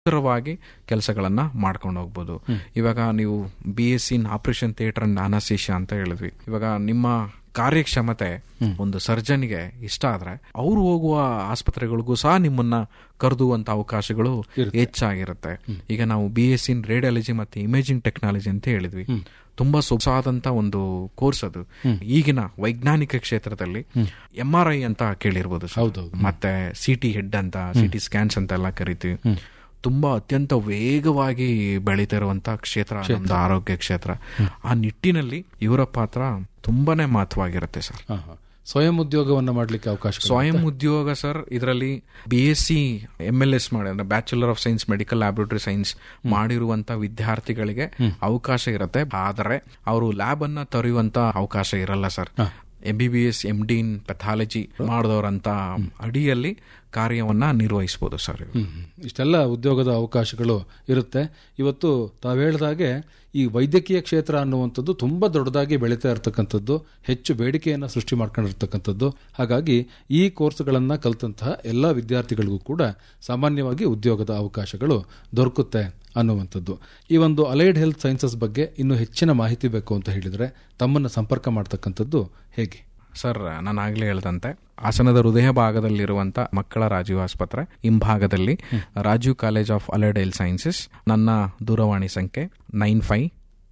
ಸುಂದರವಾಗಿ ಕೆಲಸಗಳನ್ನ ಮಾಡ್ಕೊಂಡು ಹೋಗ್ಬೋದು ಇವಾಗ ನೀವು B S in operation theatre and anaesthesia ಅಂತ ಹೇಳಿದ್ವಿ ಇವಾಗ ನಿಮ್ಮ ಕಾರ್ಯಕ್ಷಮತೆ ಒಂದು ಸರ್ಜನ್ಗೆ ಇಷ್ಟ ಆದ್ರೆ ಅವ್ರು ಹೋಗುವ ಆಸ್ಪತ್ರೆಗಳಿಗೂ ಸಹ ನಿಮ್ಮನ್ನ ಕರೆದುವಂತ ಅವಕಾಶಗಳು ಹೆಚ್ಚಾಗಿರುತ್ತೆ ಈಗ ನಾವು ಬಿ ಎಸ್ ಇನ್ ರೇಡಿಯಾಲಜಿ ಮತ್ತೆ ಇಮೇಜಿಂಗ್ ಟೆಕ್ನಾಲಜಿ ಅಂತ ಹೇಳಿದ್ವಿ ತುಂಬಾ ಸೊಗಸಾದಂತ ಒಂದು ಕೋರ್ಸ್ ಅದು ಈಗಿನ ವೈಜ್ಞಾನಿಕ ಕ್ಷೇತ್ರದಲ್ಲಿ ಎಂ ಆರ್ ಐ ಅಂತ ಕೇಳಿರ್ಬೋದು ಸರ್. ಹೌದೌದು. ಮತ್ತೆ ಸಿ ಟಿ ಹೆಡ್ ಅಂತ ಸಿ ಟಿ ಸ್ಕ್ಯಾನ್ಸ್ ಅಂತ ಎಲ್ಲ ಕರಿತೀವಿ ತುಂಬಾ ಅತ್ಯಂತ ವೇಗವಾಗಿ ಬೆಳೀತಿರುವಂತ ಕ್ಷೇತ್ರ ನಮ್ದು ಆರೋಗ್ಯ ಕ್ಷೇತ್ರ ಆ ನಿಟ್ಟಿನಲ್ಲಿ ಇವರ ಪಾತ್ರ ತುಂಬಾನೇ ಮಹತ್ವವಾಗಿರುತ್ತೆ ಸರ್ ಹಾ, ಹಾ. ಸ್ವಯಂ ಉದ್ಯೋಗವನ್ನ ಮಾಡ್ಲಿಕ್ಕೆ ಅವಕಾಶ ಸ್ವಯಂ ಉದ್ಯೋಗ ಸರ್ ಇದರಲ್ಲಿ B S C M L S ಮಾಡಿ ಅಂದ್ರೆ bachelor of science medical laboratory science ಮಾಡಿರುವಂತ ವಿದ್ಯಾರ್ಥಿಗಳಿಗೆ ಅವಕಾಶ ಇರುತ್ತೆ ಆದರೆ ಅವರು ಲ್ಯಾಬ್ ಅನ್ನ ತೊರೆಯುವಂತ ಅವಕಾಶ ಇರಲ್ಲ sir M B B S M D in pathology ಮಾಡಿದವರಂತ ಅಡಿಯಲ್ಲಿ ಕಾರ್ಯವನ್ನ ನಿರ್ವಹಿಸಬಹುದು ಸರ್ ಇವ್ರು. ಹ್ಮ್, ಹ್ಮ್. ಇಷ್ಟೆಲ್ಲ ಉದ್ಯೋಗದ ಅವಕಾಶಗಳು ಇರುತ್ತೆ ಇವತ್ತು ತಾವು ಹೇಳಿದಾಗೆ ಈ ವೈದ್ಯಕೀಯ ಕ್ಷೇತ್ರ ಅನ್ನುವಂಥದ್ದು ತುಂಬಾ ದೊಡ್ಡದಾಗಿ ಬೆಳೀತಾ ಇರತಕ್ಕಂಥದ್ದು ಹೆಚ್ಚು ಬೇಡಿಕೆಯನ್ನು ಸೃಷ್ಟಿ ಮಾಡ್ಕೊಂಡಿರ್ತಕ್ಕಂಥದ್ದು ಹಾಗಾಗಿ ಈ ಕೋರ್ಸ್ಗಳನ್ನ ಕಲಿತಂತಹ ಎಲ್ಲ ವಿದ್ಯಾರ್ಥಿಗಳಿಗೂ ಕೂಡ ಸಾಮಾನ್ಯವಾಗಿ ಉದ್ಯೋಗದ ಅವಕಾಶಗಳು ದೊರಕುತ್ತೆ ಅನ್ನುವಂಥದ್ದು ಈ ಒಂದು ಅಲೈಡ್ ಹೆಲ್ತ್ ಸೈನ್ಸಸ್ ಬಗ್ಗೆ ಇನ್ನೂ ಹೆಚ್ಚಿನ ಮಾಹಿತಿ ಬೇಕು ಅಂತ ಹೇಳಿದ್ರೆ ತಮ್ಮನ್ನ ಸಂಪರ್ಕ ಮಾಡ್ತಕ್ಕಂಥದ್ದು ಹೇಗೆ ಸರ್ ನಾನು ಆಗ್ಲೇ ಹೇಳ್ದಂತೆ ಹಾಸನದ ಹೃದಯ ಭಾಗದಲ್ಲಿರುವಂತ ಮಕ್ಕಳ ರಾಜೀವ್ ಆಸ್ಪತ್ರೆ ಹಿಂಭಾಗದಲ್ಲಿ Rajiv college of allied health sciences ನನ್ನ ದೂರವಾಣಿ ಸಂಖ್ಯೆ nine five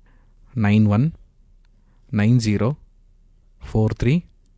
nine one nine zero four three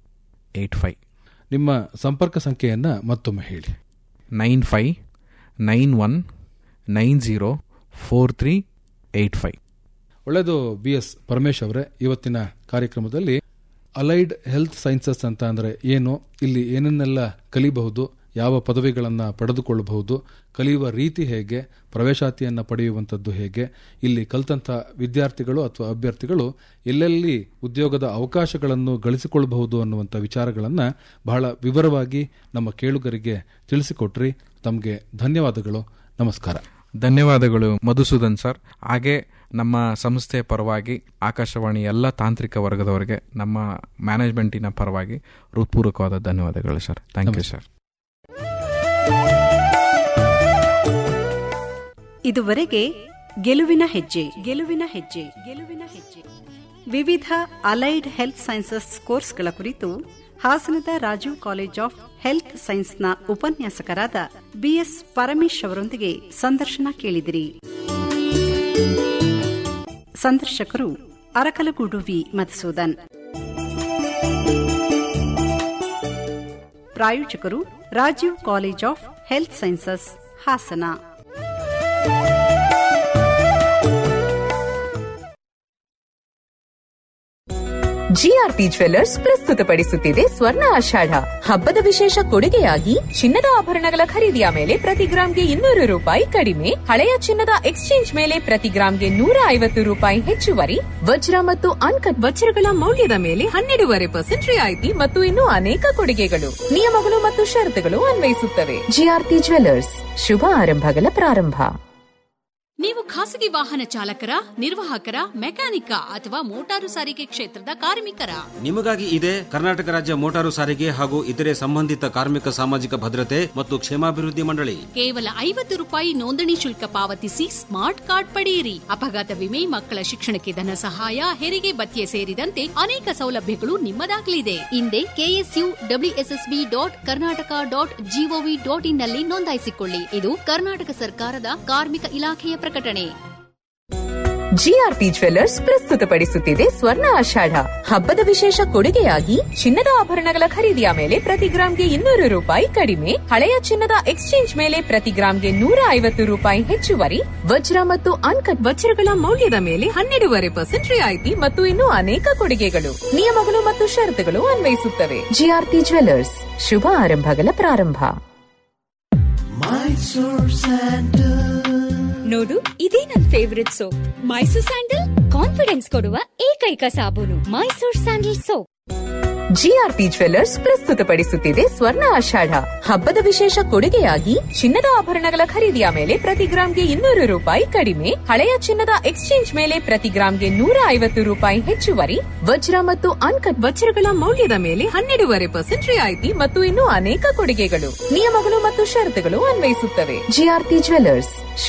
eight five ನಿಮ್ಮ ಸಂಪರ್ಕ ಸಂಖ್ಯೆಯನ್ನ ಮತ್ತೊಮ್ಮೆ ಹೇಳಿ nine five nine one nine zero four three eight five ಒಳ್ಳೆಯದು ಬಿ ಎಸ್ ಪರಮೇಶ್ ಅವರೇ ಇವತ್ತಿನ ಕಾರ್ಯಕ್ರಮದಲ್ಲಿ ಅಲೈಡ್ ಹೆಲ್ತ್ ಸೈನ್ಸಸ್ ಅಂತ ಅಂದ್ರೆ ಏನು ಇಲ್ಲಿ ಏನನ್ನೆಲ್ಲ ಕಲಿಬಹುದು ಯಾವ ಪದವಿಗಳನ್ನು ಪಡೆದುಕೊಳ್ಳಬಹುದು ಕಲಿಯುವ ರೀತಿ ಹೇಗೆ ಪ್ರವೇಶಾತಿಯನ್ನು ಪಡೆಯುವಂಥದ್ದು ಹೇಗೆ ಇಲ್ಲಿ ಕಲಿತಂಥ ವಿದ್ಯಾರ್ಥಿಗಳು ಅಥವಾ ಅಭ್ಯರ್ಥಿಗಳು ಎಲ್ಲೆಲ್ಲಿ ಉದ್ಯೋಗದ ಅವಕಾಶಗಳನ್ನು ಗಳಿಸಿಕೊಳ್ಳಬಹುದು ಅನ್ನುವಂಥ ವಿಚಾರಗಳನ್ನು ಬಹಳ ವಿವರವಾಗಿ ನಮ್ಮ ಕೇಳುಗರಿಗೆ ತಿಳಿಸಿಕೊಟ್ರಿ ತಮಗೆ ಧನ್ಯವಾದಗಳು ನಮಸ್ಕಾರ ಧನ್ಯವಾದಗಳು ಮಧುಸೂದನ್ ಸರ್ ಹಾಗೆ ನಮ್ಮ ಸಂಸ್ಥೆಯ ಪರವಾಗಿ ಆಕಾಶವಾಣಿ ಎಲ್ಲ ತಾಂತ್ರಿಕ ವರ್ಗದವರಿಗೆ ನಮ್ಮ ಮ್ಯಾನೇಜ್ಮೆಂಟಿನ ಪರವಾಗಿ ಹೃತ್ಪೂರ್ವಕವಾದ ಧನ್ಯವಾದಗಳು ಸರ್ ಥ್ಯಾಂಕ್ ಯು ಸರ್ ಇದುವರೆಗೆ ಗೆಲುವಿನ ಹೆಜ್ಜೆ ಗೆಲುವಿನ ಹೆಜ್ಜೆ ಗೆಲುವಿನ ಹೆಜ್ಜೆ ವಿವಿಧ ಅಲೈಡ್ ಹೆಲ್ತ್ ಸೈನ್ಸಸ್ ಕೋರ್ಸ್ಗಳ ಕುರಿತು ಹಾಸನದ ರಾಜೀವ್ ಕಾಲೇಜ್ ಆಫ್ ಹೆಲ್ತ್ ಸೈನ್ಸ್ನ ಉಪನ್ಯಾಸಕರಾದ ಬಿಎಸ್ ಪರಮೇಶ್ ಅವರೊಂದಿಗೆ ಸಂದರ್ಶನ ಕೇಳಿದಿರಿ ಸಂದರ್ಶಕರು ಅರಕಲಗೂಡು ವಿ ಮಧುಸೂದನ್ ಪ್ರಾಯೋಜಕರು Rajiv college of health sciences Hassan GRP jewellers ಪ್ರಸ್ತುತಪಡಿಸುತ್ತಿದೆ ಸ್ವರ್ಣ ಆಷಾಢ ಹಬ್ಬದ ವಿಶೇಷ ಕೊಡುಗೆಯಾಗಿ ಚಿನ್ನದ ಆಭರಣಗಳ ಖರೀದಿಯ ಮೇಲೆ ಪ್ರತಿ ಗ್ರಾಂಗೆ ಇನ್ನೂರು ರೂಪಾಯಿ ಕಡಿಮೆ ಹಳೆಯ ಚಿನ್ನದ ಎಕ್ಸ್ಚೇಂಜ್ ಮೇಲೆ ಪ್ರತಿ ಗ್ರಾಂಗೆ ನೂರ ಐವತ್ತು ರೂಪಾಯಿ ಹೆಚ್ಚುವರಿ ವಜ್ರ ಮತ್ತು ಅನ್ಕಟ್ ವಜ್ರಗಳ ಮೌಲ್ಯದ ಮೇಲೆ ಹನ್ನೆರಡೂವರೆ ಪರ್ಸೆಂಟ್ ರಿಯಾಯಿತಿ ಮತ್ತು ಇನ್ನೂ ಅನೇಕ ಕೊಡುಗೆಗಳು ನಿಯಮಗಳು ಮತ್ತು ಷರತ್ತುಗಳು ಅನ್ವಯಿಸುತ್ತವೆ ಜಿಆರ್ಪಿ ಜ್ವೆಲ್ಲರ್ಸ್ ಶುಭ ಆರಂಭಗಳ ಪ್ರಾರಂಭ ನೀವು ಖಾಸಗಿ ವಾಹನ ಚಾಲಕರ ನಿರ್ವಾಹಕರ ಮೆಕ್ಯಾನಿಕ ಅಥವಾ ಮೋಟಾರು ಸಾರಿಗೆ ಕ್ಷೇತ್ರದ ಕಾರ್ಮಿಕರ ನಿಮಗಾಗಿ ಇದೆ ಕರ್ನಾಟಕ ರಾಜ್ಯ ಮೋಟಾರು ಸಾರಿಗೆ ಹಾಗೂ ಇತರೆ ಸಂಬಂಧಿತ ಕಾರ್ಮಿಕ ಸಾಮಾಜಿಕ ಭದ್ರತೆ ಮತ್ತು ಕ್ಷೇಮಾಭಿವೃದ್ಧಿ ಮಂಡಳಿ ಕೇವಲ ಐವತ್ತು ರೂಪಾಯಿ ನೋಂದಣಿ ಶುಲ್ಕ ಪಾವತಿಸಿ ಸ್ಮಾರ್ಟ್ ಕಾರ್ಡ್ ಪಡೆಯಿರಿ ಅಪಘಾತ ವಿಮೆ ಮಕ್ಕಳ ಶಿಕ್ಷಣಕ್ಕೆ ಧನ ಸಹಾಯ ಹೆರಿಗೆ ಭತ್ಯೆ ಸೇರಿದಂತೆ ಅನೇಕ ಸೌಲಭ್ಯಗಳು ನಿಮ್ಮದಾಗಲಿದೆ ಹಿಂದೆ KSU WSSB dot Karnataka dot gov dot in ನಲ್ಲಿ ನೋಂದಾಯಿಸಿಕೊಳ್ಳಿ ಇದು ಕರ್ನಾಟಕ ಸರ್ಕಾರದ ಕಾರ್ಮಿಕ ಇಲಾಖೆಯ ಪ್ರಕಟಣೆ ಜಿಆರ್ಪಿ ಜ್ವೆಲ್ಲರ್ಸ್ ಪ್ರಸ್ತುತಪಡಿಸುತ್ತಿದೆ ಸ್ವರ್ಣ ಆಷಾಢ ಹಬ್ಬದ ವಿಶೇಷ ಕೊಡುಗೆಯಾಗಿ ಚಿನ್ನದ ಆಭರಣಗಳ ಖರೀದಿಯ ಮೇಲೆ ಪ್ರತಿ ಗ್ರಾಂಗೆ ಇನ್ನೂರು ರೂಪಾಯಿ ಕಡಿಮೆ ಹಳೆಯ ಚಿನ್ನದ ಎಕ್ಸ್ಚೇಂಜ್ ಮೇಲೆ ಪ್ರತಿ ಗ್ರಾಂಗೆ ನೂರ ಐವತ್ತು ರೂಪಾಯಿ ಹೆಚ್ಚುವರಿ ವಜ್ರ ಮತ್ತು ಅನ್ಕಟ್ ವಜ್ರಗಳ ಮೌಲ್ಯದ ಮೇಲೆ ಹನ್ನೆರಡೂವರೆ ಪರ್ಸೆಂಟ್ ರಿಯಾಯಿತಿ ಮತ್ತು ಇನ್ನೂ ಅನೇಕ ಕೊಡುಗೆಗಳು ನಿಯಮಗಳು ಮತ್ತು ಷರತ್ತುಗಳು ಅನ್ವಯಿಸುತ್ತವೆ ಜಿಆರ್ಪಿ ಜ್ವೆಲ್ಲರ್ಸ್ ಶುಭ ಆರಂಭಗಳ ಪ್ರಾರಂಭ ನೋಡು ಇದೇ ನನ್ favourite soap Mysore sandal confidence ಕೊಡುವ ಏಕೈಕ ಸಾಬೂನು Mysore sandal soap GRP jewellers ಪ್ರಸ್ತುತಪಡಿಸುತ್ತಿದೆ ಸ್ವರ್ಣ ಆಷಾಢ ಹಬ್ಬದ ವಿಶೇಷ ಕೊಡುಗೆಯಾಗಿ ಚಿನ್ನದ ಆಭರಣಗಳ ಖರೀದಿಯ ಮೇಲೆ ಪ್ರತಿ ಗ್ರಾಂಗೆ ಇನ್ನೂರು ರೂಪಾಯಿ ಕಡಿಮೆ ಹಳೆಯ ಚಿನ್ನದ ಎಕ್ಸ್ಚೇಂಜ್ ಮೇಲೆ ಪ್ರತಿ ಗ್ರಾಂಗೆ ನೂರ ಐವತ್ತು ರೂಪಾಯಿ ಹೆಚ್ಚುವರಿ ವಜ್ರ ಮತ್ತು ಅನ್ಕಟ್ ವಜ್ರಗಳ ಮೌಲ್ಯದ ಮೇಲೆ ಹನ್ನೆರಡೂವರೆ ಪರ್ಸೆಂಟ್ ರಿಯಾಯಿತಿ ಮತ್ತು ಇನ್ನೂ ಅನೇಕ ಕೊಡುಗೆಗಳು ನಿಯಮಗಳು ಮತ್ತು ಷರತ್ತುಗಳು ಅನ್ವಯಿಸುತ್ತವೆ ಜಿಆರ್ಪಿ ಜ್ವೆಲ್ಲರ್ಸ್